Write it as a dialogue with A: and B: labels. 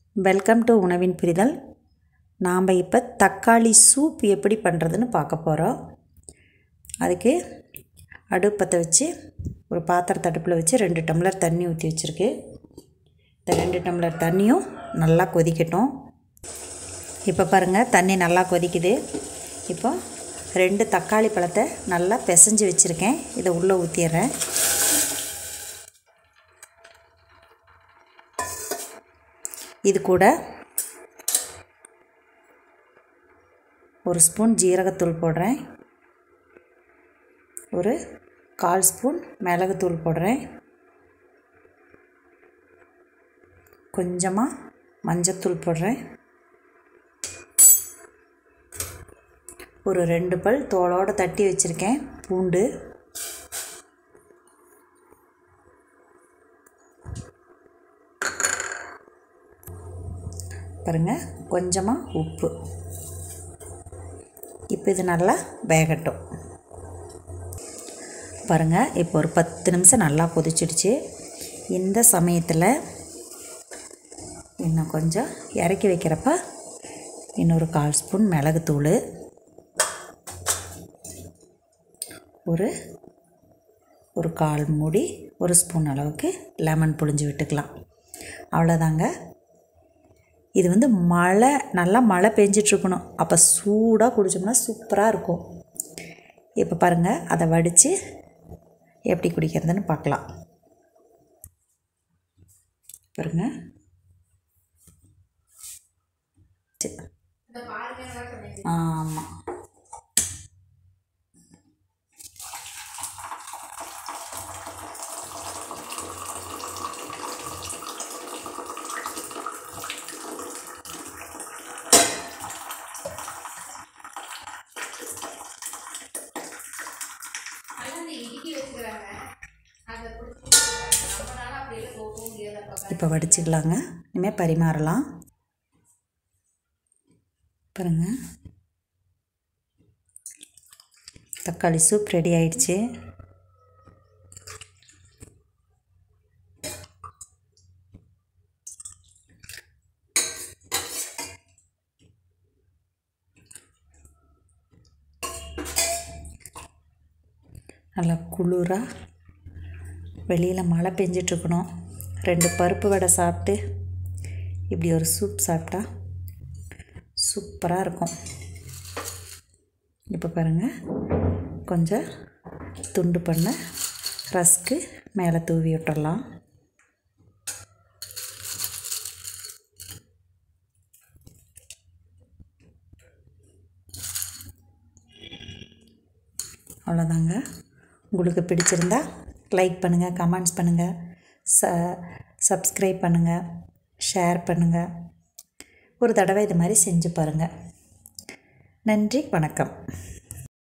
A: welcome to உணவின் புரிதல் நாம் இப்போ தக்காளி சூப் எப்படி பண்ணுறதுன்னு பார்க்க போகிறோம் அதுக்கு அடுப்பத்தை வச்சு ஒரு பாத்திரத்தை அடுப்பில் வச்சு ரெண்டு டம்ளர் தண்ணி ஊற்றி வச்சுருக்கு இந்த ரெண்டு டம்ளர் தண்ணியும் நல்லா கொதிக்கட்டும் இப்போ பாருங்கள் தண்ணி நல்லா கொதிக்குது இப்போ ரெண்டு தக்காளி பழத்தை நல்லா பிசைஞ்சு வச்சுருக்கேன் இதை உள்ளே ஊற்றிடுறேன் இது கூட ஒரு ஸ்பூன் ஜீரகத்தூள் போடுறேன் ஒரு கால் ஸ்பூன் மிளகுத்தூள் போடுறேன் கொஞ்சமாக மஞ்சத்தூள் போடுறேன் ஒரு ரெண்டு பல் தோலோடு தட்டி வச்சுருக்கேன் பூண்டு பாருங்கள் கொஞ்சமாக உப்பு இப்போ இது நல்லா வேகட்டும் பாருங்கள் இப்போ ஒரு பத்து நிமிஷம் நல்லா கொதிச்சிடுச்சு இந்த சமயத்தில் இன்னும் கொஞ்சம் இறக்கி வைக்கிறப்ப இன்னொரு கால் ஸ்பூன் மிளகுத்தூள் ஒரு ஒரு கால் மூடி ஒரு ஸ்பூன் அளவுக்கு லெமன் புழிஞ்சு விட்டுக்கலாம் அவ்வளோதாங்க இது வந்து மழை நல்லா மழை பெஞ்சிட்ருக்கணும் அப்போ சூடாக குடித்தோம்னா சூப்பராக இருக்கும் இப்போ பாருங்கள் அதை வடித்து எப்படி குடிக்கிறதுன்னு பார்க்கலாம் பாருங்க ஆமாம் இப்போ வடிச்சுக்கலாங்க இனிமேல் பரிமாறலாம் பாருங்க தக்காளி சூப் ரெடி ஆயிடுச்சு நல்லா குளிராக வெளியில் மழை பெஞ்சிட்ருக்கணும் ரெண்டு பருப்பு வடை சாப்பிட்டு இப்படி ஒரு சூப் சாப்பிட்டா சூப்பராக இருக்கும் இப்போ பாருங்கள் கொஞ்சம் துண்டு பண்ண ரஸ்க்கு மேலே தூவி விட்டுடலாம் அவ்வளோதாங்க உங்களுக்கு பிடிச்சிருந்தா லைக் பண்ணுங்கள் கமெண்ட்ஸ் பண்ணுங்கள் ச சப்ஸ்கிரைப் பண்ணுங்கள் ஷேர் பண்ணுங்கள் ஒரு தடவை இது மாதிரி செஞ்சு பாருங்கள் நன்றி வணக்கம்